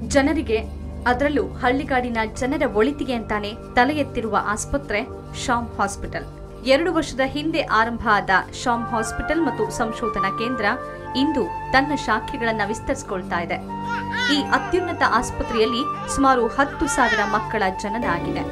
ಜನರಿಗೆ ಅದರಲ್ಲೂ ಹಳ್ಳಿಗಾಡಿನ ಜನರ ಒಳಿತಿಗೆ ಅಂತಾನೆ ತಲೆ ಎತ್ತಿರುವ ಆಸ್ಪತ್ರೆ ಶಾಮ್ ಹಾಸ್ಪಿಟಲ್ ಎರಡು ವರ್ಷದ ಹಿಂದೆ ಆರಂಭ ಆದ ಶಾಮ್ ಹಾಸ್ಪಿಟಲ್ ಮತ್ತು ಸಂಶೋಧನಾ ಕೇಂದ್ರ ಇಂದು ತನ್ನ ಶಾಖೆಗಳನ್ನು ವಿಸ್ತರಿಸಿಕೊಳ್ತಾ ಇದೆ ಈ ಅತ್ಯುನ್ನತ ಆಸ್ಪತ್ರೆಯಲ್ಲಿ ಸುಮಾರು ಹತ್ತು ಸಾವಿರ ಮಕ್ಕಳ ಜನನ ಆಗಿದೆ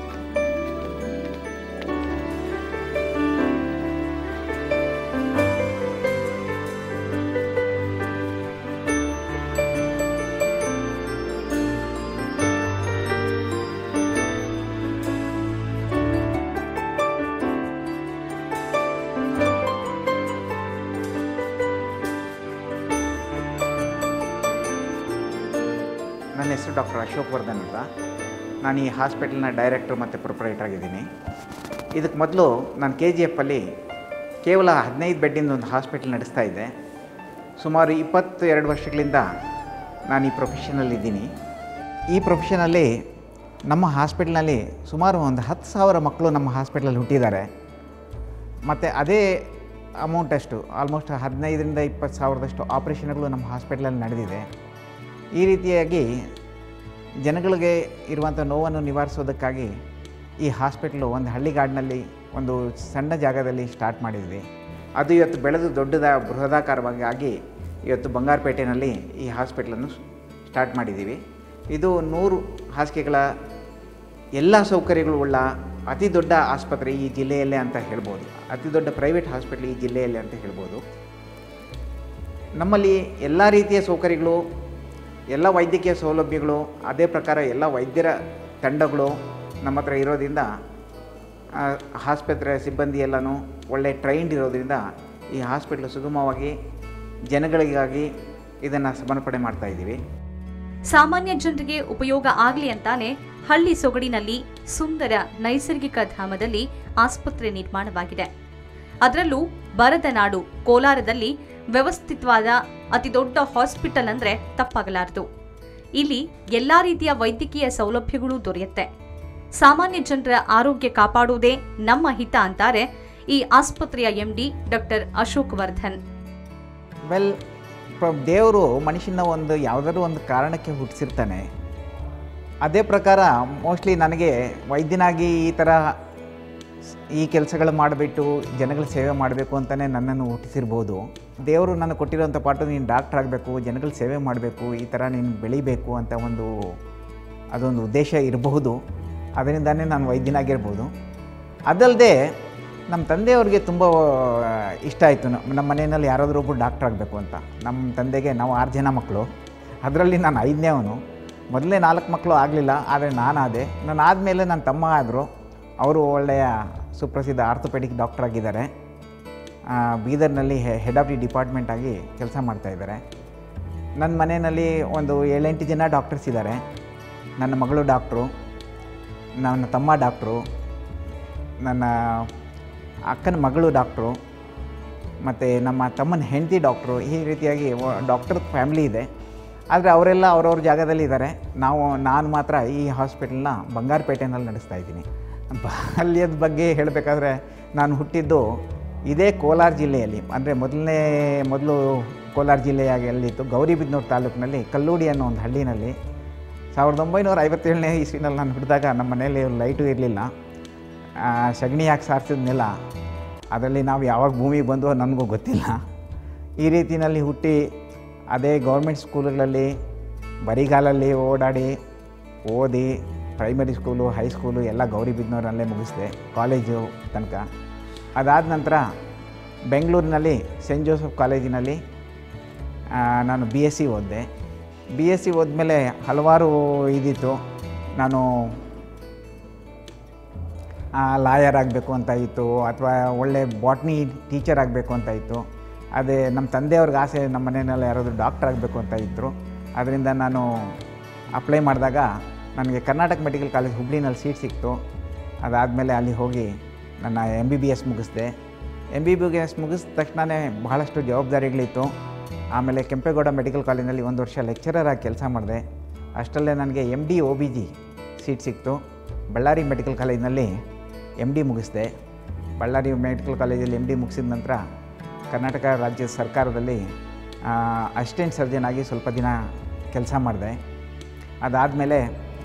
ನನ್ನ ಹೆಸರು ಡಾಕ್ಟರ್ ಅಶೋಕ್ ವರ್ಧನ್ ಅಂತ ನಾನು ಈ ಹಾಸ್ಪಿಟಲ್ನ ಡೈರೆಕ್ಟ್ರು ಮತ್ತು ಪ್ರೊಪ್ರೈಟರ್ ಆಗಿದ್ದೀನಿ ಇದಕ್ಕೆ ಮೊದಲು ನಾನು ಕೆ ಜಿ ಎಫಲ್ಲಿ ಕೇವಲ ಹದಿನೈದು ಬೆಡ್ಡಿಂದ ಒಂದು ಹಾಸ್ಪಿಟಲ್ ನಡೆಸ್ತಾ ಇದ್ದೆ ಸುಮಾರು ಇಪ್ಪತ್ತು ಎರಡು ವರ್ಷಗಳಿಂದ ನಾನು ಈ ಪ್ರೊಫೆಷನಲ್ಲಿ ಇದ್ದೀನಿ ಈ ಪ್ರೊಫೆಷನಲ್ಲಿ ನಮ್ಮ ಹಾಸ್ಪಿಟ್ಲ್ನಲ್ಲಿ ಸುಮಾರು ಒಂದು ಹತ್ತು ಸಾವಿರ ಮಕ್ಕಳು ನಮ್ಮ ಹಾಸ್ಪಿಟ್ಲಲ್ಲಿ ಹುಟ್ಟಿದ್ದಾರೆ ಮತ್ತು ಅದೇ ಅಮೌಂಟಷ್ಟು ಆಲ್ಮೋಸ್ಟ್ ಹದಿನೈದರಿಂದ ಇಪ್ಪತ್ತು ಸಾವಿರದಷ್ಟು ಆಪ್ರೇಷನ್ಗಳು ನಮ್ಮ ಹಾಸ್ಪಿಟ್ಲಲ್ಲಿ ನಡೆದಿದೆ ಈ ರೀತಿಯಾಗಿ ಜನಗಳಿಗೆ ಇರುವಂಥ ನೋವನ್ನು ನಿವಾರಿಸೋದಕ್ಕಾಗಿ ಈ ಹಾಸ್ಪಿಟ್ಲು ಒಂದು ಹಳ್ಳಿಗಾಡಿನಲ್ಲಿ ಒಂದು ಸಣ್ಣ ಜಾಗದಲ್ಲಿ ಸ್ಟಾರ್ಟ್ ಮಾಡಿದ್ವಿ ಅದು ಇವತ್ತು ಬೆಳೆದು ದೊಡ್ಡದ ಬೃಹದಾಕಾರವಾಗಿ ಆಗಿ ಇವತ್ತು ಬಂಗಾರಪೇಟೆನಲ್ಲಿ ಈ ಹಾಸ್ಪಿಟ್ಲನ್ನು ಸ್ಟಾರ್ಟ್ ಮಾಡಿದ್ದೀವಿ ಇದು ನೂರು ಹಾಸಿಗೆಗಳ ಎಲ್ಲ ಸೌಕರ್ಯಗಳು ಉಳ್ಳ ಅತಿ ದೊಡ್ಡ ಆಸ್ಪತ್ರೆ ಈ ಜಿಲ್ಲೆಯಲ್ಲೇ ಅಂತ ಹೇಳ್ಬೋದು ಅತಿ ದೊಡ್ಡ ಪ್ರೈವೇಟ್ ಹಾಸ್ಪಿಟ್ಲ್ ಈ ಜಿಲ್ಲೆಯಲ್ಲೇ ಅಂತ ಹೇಳ್ಬೋದು ನಮ್ಮಲ್ಲಿ ಎಲ್ಲ ರೀತಿಯ ಸೌಕರ್ಯಗಳು ಎಲ್ಲ ವೈದ್ಯಕೀಯ ಸೌಲಭ್ಯಗಳು ಅದೇ ಪ್ರಕಾರ ಎಲ್ಲ ವೈದ್ಯರ ತಂಡಗಳು ನಮ್ಮ ಹತ್ರ ಇರೋದ್ರಿಂದ ಆ, ಆಸ್ಪತ್ರೆ ಸಿಬ್ಬಂದಿ ಎಲ್ಲನೂ ಒಳ್ಳೆ ಟ್ರೈನ್ಡ್ ಇರೋದ್ರಿಂದ ಈ ಹಾಸ್ಪಿಟ್ಲು ಸುಗಮವಾಗಿ ಜನಗಳಿಗಾಗಿ ಇದನ್ನು ಸಮರ್ಪಣೆ ಮಾಡ್ತಾ ಇದ್ದೀವಿ ಸಾಮಾನ್ಯ ಜನರಿಗೆ ಉಪಯೋಗ ಆಗಲಿ ಅಂತಾನೆ ಹಳ್ಳಿ ಸೊಗಡಿನಲ್ಲಿ ಸುಂದರ ನೈಸರ್ಗಿಕ ಧಾಮದಲ್ಲಿ ಆಸ್ಪತ್ರೆ ನಿರ್ಮಾಣವಾಗಿದೆ ಅದರಲ್ಲೂ ಬರದ ನಾಡು ಕೋಲಾರದಲ್ಲಿ ವ್ಯವಸ್ಥಿತವಾದ ಅತಿದೊಡ್ಡ ಹಾಸ್ಪಿಟಲ್ ಅಂದ್ರೆ ತಪ್ಪಾಗಲಾರದು ಇಲ್ಲಿ ಎಲ್ಲಾ ರೀತಿಯ ವೈದ್ಯಕೀಯ ಸೌಲಭ್ಯಗಳು ದೊರೆಯುತ್ತೆ ಸಾಮಾನ್ಯ ಜನರ ಆರೋಗ್ಯ ಕಾಪಾಡುವುದೇ ನಮ್ಮ ಹಿತ ಅಂತಾರೆ ಈ ಆಸ್ಪತ್ರೆಯ MD doctor Ashok Vardhan well ದೇವರು ಮನುಷ್ಯನ ಒಂದು ಯಾವುದಾದ್ರೂ ಒಂದು ಕಾರಣಕ್ಕೆ ಹುಟ್ಟಿಸಿರ್ತಾನೆ ಅದೇ ಪ್ರಕಾರ ಮೋಸ್ಟ್ಲಿ ನನಗೆ ವೈದ್ಯನಾಗಿ ಈ ಥರ ಸ್- ಈ ಕೆಲಸಗಳು ಮಾಡಿಬಿಟ್ಟು ಜನಗಳ ಸೇವೆ ಮಾಡಬೇಕು ಅಂತಲೇ ನನ್ನನ್ನು ಹುಟ್ಟಿಸಿರ್ಬೋದು ದೇವರು ನನಗೆ ಕೊಟ್ಟಿರೋಂಥ ಪಾಠ ನೀನು ಡಾಕ್ಟ್ರ್ ಆಗಬೇಕು ಜನಗಳ ಸೇವೆ ಮಾಡಬೇಕು ಈ ಥರ ನೀನು ಬೆಳಿಬೇಕು ಅಂತ ಒಂದು ಅದೊಂದು ಉದ್ದೇಶ ಇರಬಹುದು ಅದರಿಂದನೇ ನಾನು ವೈದ್ಯನಾಗಿರ್ಬೋದು ಅದಲ್ಲದೆ ನಮ್ಮ ತಂದೆಯವ್ರಿಗೆ ತುಂಬ ಇಷ್ಟ ಆಯಿತು ನಮ್ಮ ಮನೆಯಲ್ಲಿ ಯಾರಾದರೂ ಒಬ್ಬರು ಡಾಕ್ಟ್ರ್ ಆಗಬೇಕು ಅಂತ ನಮ್ಮ ತಂದೆಗೆ ನಾವು ಆರು ಜನ ಮಕ್ಕಳು ಅದರಲ್ಲಿ ನಾನು ಐದನೇವನು ಮೊದಲೇ ನಾಲ್ಕು ಮಕ್ಕಳು ಆಗಲಿಲ್ಲ ಆದರೆ ನಾನಾದೆ ನಾನು ಆದಮೇಲೆ ನನ್ನ ತಮ್ಮ ಆದರು ಅವರು ಒಳ್ಳೆಯ ಸುಪ್ರಸಿದ್ಧ ಆರ್ಥೋಪೆಡಿಕ್ ಡಾಕ್ಟರ್ ಆಗಿದ್ದಾರೆ ಆ, ಬೀದರ್ನಲ್ಲಿ ಹೆಡ್ ಆಫ್ ದಿ ಡಿಪಾರ್ಟ್ಮೆಂಟ್ ಆಗಿ ಕೆಲಸ ಮಾಡ್ತಾಯಿದ್ದಾರೆ ನನ್ನ ಮನೆಯಲ್ಲಿ ಒಂದು ಏಳೆಂಟು ಜನ ಡಾಕ್ಟರ್ಸ್ ಇದ್ದಾರೆ ನನ್ನ ಮಗಳು ಡಾಕ್ಟ್ರು ನನ್ನ ತಮ್ಮ ಡಾಕ್ಟ್ರು ನನ್ನ ಅಕ್ಕನ ಮಗಳು ಡಾಕ್ಟ್ರು ಮತ್ತು ನಮ್ಮ ತಮ್ಮನ ಹೆಂಡತಿ ಡಾಕ್ಟ್ರು ಈ ರೀತಿಯಾಗಿ ಡಾಕ್ಟರ್ ಫ್ಯಾಮ್ಲಿ ಇದೆ ಆದರೆ ಅವರೆಲ್ಲ ಅವ್ರವ್ರ ಜಾಗದಲ್ಲಿ ಇದ್ದಾರೆ ನಾವು ನಾನು ಮಾತ್ರ ಈ ಹಾಸ್ಪಿಟಲ್ನ ಬಂಗಾರಪೇಟೆನಲ್ಲಿ ನಡೆಸ್ತಾ ಇದ್ದೀನಿ ಬಾಲ್ಯದ ಬಗ್ಗೆ ಹೇಳಬೇಕಾದ್ರೆ ನಾನು ಹುಟ್ಟಿದ್ದು ಇದೇ ಕೋಲಾರ ಜಿಲ್ಲೆಯಲ್ಲಿ ಅಂದರೆ ಮೊದಲನೇ ಮೊದಲು ಕೋಲಾರ ಜಿಲ್ಲೆಯಾಗಿ ಎಲ್ಲಿತ್ತು ಗೌರಿಬಿದನೂರು ತಾಲೂಕಿನಲ್ಲಿ ಕಲ್ಲೂಡಿ ಅನ್ನೋ ಒಂದು ಹಳ್ಳಿನಲ್ಲಿ ಸಾವಿರದ ಒಂಬೈನೂರ ಐವತ್ತೇಳನೇ ಇಸ್ವಿನಲ್ಲಿ ನಾನು ಹುಟ್ಟಿದಾಗ ನಮ್ಮ ಮನೆಯಲ್ಲಿ ಲೈಟು ಇರಲಿಲ್ಲ ಸಗಣಿ ಹಾಕಿ ಸಾರಿಸಿದ ನೆಲ ಅದರಲ್ಲಿ ನಾವು ಯಾವಾಗ ಭೂಮಿಗೆ ಬಂದೋ ನನಗೂ ಗೊತ್ತಿಲ್ಲ ಈ ರೀತಿಯಲ್ಲಿ ಹುಟ್ಟಿ ಅದೇ ಗೌರ್ಮೆಂಟ್ ಸ್ಕೂಲುಗಳಲ್ಲಿ ಬರಿಗಾಲಲ್ಲಿ ಓಡಾಡಿ ಓದಿ ಪ್ರೈಮರಿ ಸ್ಕೂಲು ಹೈಸ್ಕೂಲು ಎಲ್ಲ ಗೌರಿಬಿದನೂರಲ್ಲೇ ಮುಗಿಸಿದೆ ಕಾಲೇಜು ತನಕ ಅದಾದ ನಂತರ ಬೆಂಗಳೂರಿನಲ್ಲಿ ಸೆಂಟ್ ಜೋಸೆಫ್ ಕಾಲೇಜಿನಲ್ಲಿ ಆ, ನಾನು ಬಿ ಎಸ್ ಸಿ ಓದಿದೆ ಬಿ ಎಸ್ ಸಿ ಓದ್ಮೇಲೆ ಹಲವಾರು ಇದಿತ್ತು ನಾನು ಲಾಯರ್ ಆಗಬೇಕು ಅಂತ ಇತ್ತು ಅಥವಾ ಒಳ್ಳೆ ಬಾಟ್ನಿ ಟೀಚರ್ ಆಗಬೇಕು ಅಂತ ಇತ್ತು ಅದೇ ನಮ್ಮ ತಂದೆಯವ್ರಿಗೆ ಆಸೆ ನಮ್ಮ ಮನೆಯಲ್ಲಿ ಯಾರಾದರೂ ಡಾಕ್ಟರ್ ಆಗಬೇಕು ಅಂತ ಇದ್ದರು ಅದರಿಂದ ನಾನು ಅಪ್ಲೈ ಮಾಡಿದಾಗ ನನಗೆ ಕರ್ನಾಟಕ ಮೆಡಿಕಲ್ ಕಾಲೇಜ್ ಹುಬ್ಳಿನಲ್ಲಿ ಸೀಟ್ ಸಿಕ್ತು ಅದಾದಮೇಲೆ ಅಲ್ಲಿ ಹೋಗಿ ನನ್ನ ಎಮ್ ಬಿ ಬಿ ಎಸ್ ಮುಗಿಸ್ದೆ ಎಮ್ ಬಿ ಬಿ ಎಸ್ ಮುಗಿಸಿದ ತಕ್ಷಣವೇ ಬಹಳಷ್ಟು ಜವಾಬ್ದಾರಿಗಳಿತ್ತು ಆಮೇಲೆ ಕೆಂಪೇಗೌಡ ಮೆಡಿಕಲ್ ಕಾಲೇಜಿನಲ್ಲಿ ಒಂದು ವರ್ಷ ಲೆಕ್ಚರರ್ ಆಗಿ ಕೆಲಸ ಮಾಡಿದೆ ಅಷ್ಟರಲ್ಲೇ ನನಗೆ M D O B G seat ಸಿಕ್ತು ಬಳ್ಳಾರಿ ಮೆಡಿಕಲ್ ಕಾಲೇಜಿನಲ್ಲಿ ಎಮ್ ಡಿ ಮುಗಿಸಿದೆ ಬಳ್ಳಾರಿ ಮೆಡಿಕಲ್ ಕಾಲೇಜಲ್ಲಿ ಎಮ್ ಡಿ ಮುಗಿಸಿದ ನಂತರ ಕರ್ನಾಟಕ ರಾಜ್ಯ ಸರ್ಕಾರದಲ್ಲಿ ಅಸಿಸ್ಟೆಂಟ್ ಸರ್ಜನ್ ಆಗಿ ಸ್ವಲ್ಪ ದಿನ ಕೆಲಸ ಮಾಡಿದೆ ಅದಾದಮೇಲೆ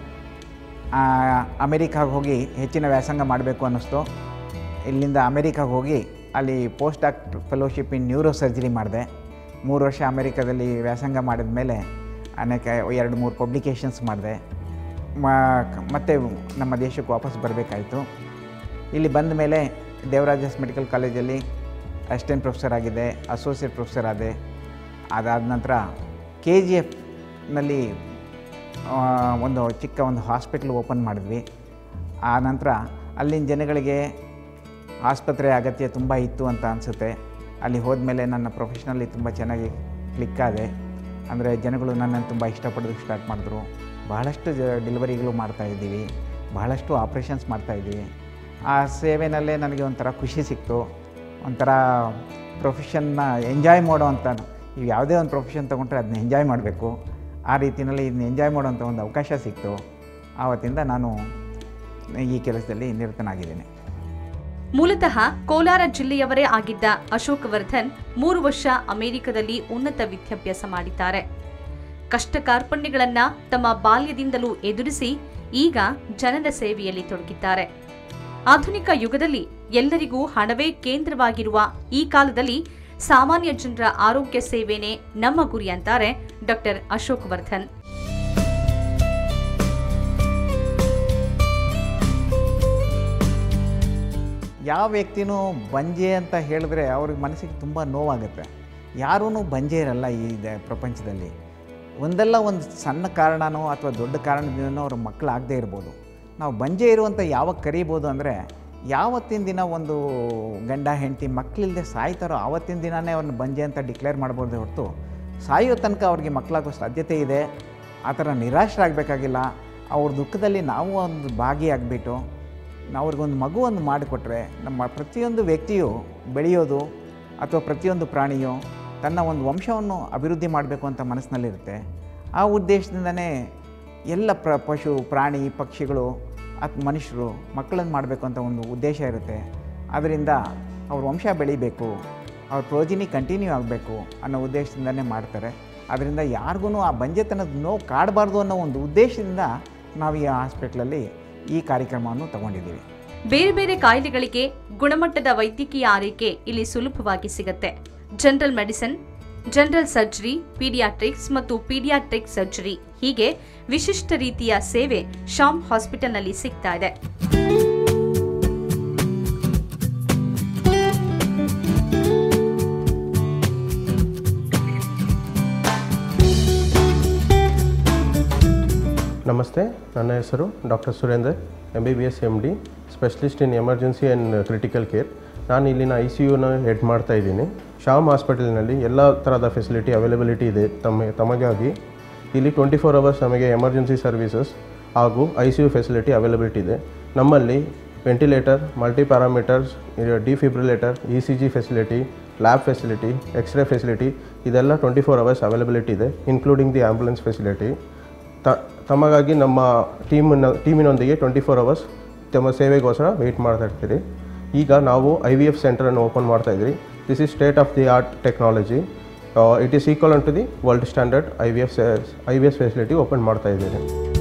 ಅಮೇರಿಕಾಗೆ ಹೋಗಿ ಹೆಚ್ಚಿನ ವ್ಯಾಸಂಗ ಮಾಡಬೇಕು ಅನ್ನಿಸ್ತು ಇಲ್ಲಿಂದ ಅಮೇರಿಕಾಗೆ ಹೋಗಿ ಅಲ್ಲಿ post doctor fellowship in neuro surgery ಮಾಡಿದೆ ಮೂರು ವರ್ಷ ಅಮೇರಿಕಾದಲ್ಲಿ ವ್ಯಾಸಂಗ ಮಾಡಿದ ಮೇಲೆ ಅನೇಕ ಎರಡು ಮೂರು ಪಬ್ಲಿಕೇಶನ್ಸ್ ಮಾಡಿದೆ ಮತ್ತೆ ನಮ್ಮ ದೇಶಕ್ಕೆ ವಾಪಸ್ ಬರಬೇಕಾಯಿತು ಇಲ್ಲಿ ಬಂದ ಮೇಲೆ ದೇವರಾಜಸ್ ಮೆಡಿಕಲ್ ಕಾಲೇಜಲ್ಲಿ ಅಸಿಸ್ಟೆಂಟ್ ಪ್ರೊಫೆಸರ್ ಆಗಿದೆ ಅಸೋಸಿಯೇಟ್ ಪ್ರೊಫೆಸರ್ ಆದೆ ಅದಾದ ನಂತರ ಕೆ ಜಿ ಎಫ್ನಲ್ಲಿ ಒಂದು ಚಿಕ್ಕ ಒಂದು ಹಾಸ್ಪಿಟ್ಲ್ ಓಪನ್ ಮಾಡಿದ್ವಿ ಆ ನಂತರ ಅಲ್ಲಿನ ಜನಗಳಿಗೆ ಆಸ್ಪತ್ರೆ ಅಗತ್ಯ ತುಂಬ ಇತ್ತು ಅಂತ ಅನಿಸುತ್ತೆ ಅಲ್ಲಿ ಹೋದ್ಮೇಲೆ ನನ್ನ ಪ್ರೊಫೆಷ್ನಲ್ಲಿ ತುಂಬ ಚೆನ್ನಾಗಿ ಕ್ಲಿಕ್ ಆದೆ ಅಂದರೆ ಜನಗಳು ನನ್ನನ್ನು ತುಂಬ ಇಷ್ಟಪಡೋದಕ್ಕೆ ಸ್ಟಾರ್ಟ್ ಮಾಡಿದ್ರು ಬಹಳಷ್ಟು ಜ ಡೆಲಿವರಿಗಳು ಮಾಡ್ತಾಯಿದ್ದೀವಿ ಬಹಳಷ್ಟು ಆಪ್ರೇಷನ್ಸ್ ಮಾಡ್ತಾಯಿದ್ದೀವಿ ಆ ಸೇವೆನಲ್ಲೇ ನನಗೆ ಒಂಥರ ಖುಷಿ ಸಿಕ್ತು ಒಂಥರ ಪ್ರೊಫೆಷನ್ನ ಎಂಜಾಯ್ ಮಾಡೋ ಅಂತ ನೀವು ಯಾವುದೇ ಒಂದು ಪ್ರೊಫೆಷನ್ ತೊಗೊಂಡ್ರೆ ಅದನ್ನ ಎಂಜಾಯ್ ಮಾಡಬೇಕು ಆ ರೀತಿಯಲ್ಲಿ ಇದನ್ನ ಎಂಜಾಯ್ ಮಾಡೋಂಥ ಒಂದು ಅವಕಾಶ ಸಿಕ್ತು ಆವತ್ತಿಂದ ನಾನು ಈ ಕೆಲಸದಲ್ಲಿ ನಿರತನಾಗಿದ್ದೇನೆ ಮೂಲತಃ ಕೋಲಾರ ಜಿಲ್ಲೆಯವರೇ ಆಗಿದ್ದ ಅಶೋಕ್ ವರ್ಧನ್ ಮೂರು ವರ್ಷ ಅಮೆರಿಕದಲ್ಲಿ ಉನ್ನತ ವಿದ್ಯಾಭ್ಯಾಸ ಮಾಡಿದ್ದಾರೆ ಕಷ್ಟ ಕಾರ್ಪಣ್ಯಗಳನ್ನ ತಮ್ಮ ಬಾಲ್ಯದಿಂದಲೂ ಎದುರಿಸಿ ಈಗ ಜನರ ಸೇವೆಯಲ್ಲಿ ತೊಡಗಿದ್ದಾರೆ ಆಧುನಿಕ ಯುಗದಲ್ಲಿ ಎಲ್ಲರಿಗೂ ಹಣವೇ ಕೇಂದ್ರವಾಗಿರುವ ಈ ಕಾಲದಲ್ಲಿ ಸಾಮಾನ್ಯ ಜನರ ಆರೋಗ್ಯ ಸೇವೆನೇ ನಮ್ಮ ಗುರಿ ಅಂತಾರೆ ಡಾಕ್ಟರ್ ಅಶೋಕ್ ವರ್ಧನ್ ಯಾವ ವ್ಯಕ್ತಿನೂ ಬಂಜೆ ಅಂತ ಹೇಳಿದ್ರೆ ಅವ್ರಿಗೆ ಮನಸ್ಸಿಗೆ ತುಂಬ ನೋವಾಗುತ್ತೆ ಯಾರೂ ಬಂಜೆ ಇರಲ್ಲ ಈ ದ- ಪ್ರಪಂಚದಲ್ಲಿ ಒಂದಲ್ಲ ಒಂದು ಸಣ್ಣ ಕಾರಣನೋ ಅಥವಾ ದೊಡ್ಡ ಕಾರಣದಿಂದನೋ ಅವ್ರ ಮಕ್ಕಳಾಗದೇ ಇರ್ಬೋದು ನಾವು ಬಂಜೆ ಇರುವಂಥ ಯಾವಾಗ ಕರೀಬೋದು ಅಂದರೆ ಯಾವತ್ತಿನ ದಿನ ಒಂದು ಗಂಡ ಹೆಂಡತಿ ಮಕ್ಕಳಿಲ್ಲದೆ ಸಾಯ್ತಾರೋ ಆವತ್ತಿನ ದಿನವೇ ಅವ್ರನ್ನ ಬಂಜೆ ಅಂತ ಡಿಕ್ಲೇರ್ ಮಾಡ್ಬೋದು ಹೊರತು ಸಾಯೋ ತನಕ ಅವ್ರಿಗೆ ಮಕ್ಕಳಾಗೋ ಸಾಧ್ಯತೆ ಇದೆ ಆ ಥರ ನಿರಾಶರಾಗಬೇಕಾಗಿಲ್ಲ ಅವ್ರ ದುಃಖದಲ್ಲಿ ನಾವು ಒಂದು ಭಾಗಿಯಾಗ್ಬಿಟ್ಟು ಅವ್ರಿಗೊಂದು ಮಗು ಒಂದು ಮಾಡಿಕೊಟ್ರೆ ನಮ್ಮ ಪ್ರತಿಯೊಂದು ವ್ಯಕ್ತಿಯು ಬೆಳೆಯೋದು ಅಥವಾ ಪ್ರತಿಯೊಂದು ಪ್ರಾಣಿಯು ತನ್ನ ಒಂದು ವಂಶವನ್ನು ಅಭಿವೃದ್ಧಿ ಮಾಡಬೇಕು ಅಂತ ಮನಸ್ಸಿನಲ್ಲಿರುತ್ತೆ ಆ ಉದ್ದೇಶದಿಂದನೇ ಎಲ್ಲ ಪ್ರ ಪಶು ಪ್ರಾಣಿ ಪಕ್ಷಿಗಳು ಅಥವಾ ಮನುಷ್ಯರು ಮಕ್ಕಳನ್ನು ಮಾಡಬೇಕು ಅಂತ ಒಂದು ಉದ್ದೇಶ ಇರುತ್ತೆ ಅದರಿಂದ ಅವ್ರ ವಂಶ ಬೆಳಿಬೇಕು ಅವ್ರ ಪ್ರೋಜಿನಿ ಕಂಟಿನ್ಯೂ ಆಗಬೇಕು ಅನ್ನೋ ಉದ್ದೇಶದಿಂದನೇ ಮಾಡ್ತಾರೆ ಅದರಿಂದ ಯಾರಿಗೂ ಆ ಬಂಜೆತನದ ನೋವು ಕಾಡಬಾರ್ದು ಅನ್ನೋ ಒಂದು ಉದ್ದೇಶದಿಂದ ನಾವು ಈ ಹಾಸ್ಪಿಟ್ಲಲ್ಲಿ ಈ ಕಾರ್ಯಕ್ರಮವನ್ನು ತಗೊಂಡಿದ್ದೀವಿ ಬೇರೆ ಬೇರೆ ಕಾಯಿಲೆಗಳಿಗೆ ಗುಣಮಟ್ಟದ ವೈದ್ಯಕೀಯ ಆರೈಕೆ ಇಲ್ಲಿ ಸುಲಭವಾಗಿ ಸಿಗುತ್ತೆ general medicine general surgery paediatrics ಮತ್ತು ಪೀಡಿಯಾಟ್ರಿಕ್ ಸರ್ಜರಿ ಹೀಗೆ ವಿಶಿಷ್ಟ ರೀತಿಯ ಸೇವೆ ಶಾಮ್ ಹಾಸ್ಪಿಟಲ್ನಲ್ಲಿ ಸಿಗ್ತಾ ಇದೆ ನಮಸ್ತೆ ನನ್ನ ಹೆಸರು doctor Surender M B B S M D specialist in emergency and critical care ನಾನು ಇಲ್ಲಿನ ಐ ಸಿ ಯುನ ಹೆಡ್ ಮಾಡ್ತಾ ಇದ್ದೀನಿ ಶಾಮ್ ಹಾಸ್ಪಿಟಲ್ನಲ್ಲಿ ಎಲ್ಲ ಥರದ ಫೆಸಿಲಿಟಿ ಅವೈಲಬಿಲಿಟಿ ಇದೆ ತಮ್ಮ ತಮಗಾಗಿ ಇಲ್ಲಿ ಟ್ವೆಂಟಿ ಫೋರ್ ಅವರ್ಸ್ ನಮಗೆ ಎಮರ್ಜೆನ್ಸಿ ಸರ್ವಿಸಸ್ ಹಾಗೂ I C U facility availability ಇದೆ ನಮ್ಮಲ್ಲಿ ventilator multi parameters defibrillator E C G facility lab facility x-ray facility ಇದೆಲ್ಲ ಟ್ವೆಂಟಿ ಫೋರ್ ಅವರ್ಸ್ ಅವೈಲಬಿಲಿಟಿ ಇದೆ ಇನ್ಕ್ಲೂಡಿಂಗ್ ದಿ ಆ್ಯಂಬುಲೆನ್ಸ್ ಫೆಸಿಲಿಟಿ ತ ತಮಗಾಗಿ ನಮ್ಮ ಟೀಮಿನ ಟೀಮಿನೊಂದಿಗೆ ಟ್ವೆಂಟಿ ಫೋರ್ ಅವರ್ಸ್ ತಮ್ಮ ಸೇವೆಗೋಸ್ಕರ ವೆಯ್ಟ್ ಮಾಡ್ತಾ ಇರ್ತೀರಿ ಈಗ ನಾವು ಐ ವಿ ಎಫ್ ಸೆಂಟರನ್ನು ಓಪನ್ ಮಾಡ್ತಾ ಇದ್ದೀವಿ this is state of the art technology it is equal to the world standard I V F I V S facility open ಮಾಡ್ತಾ ಇದ್ದೀರಿ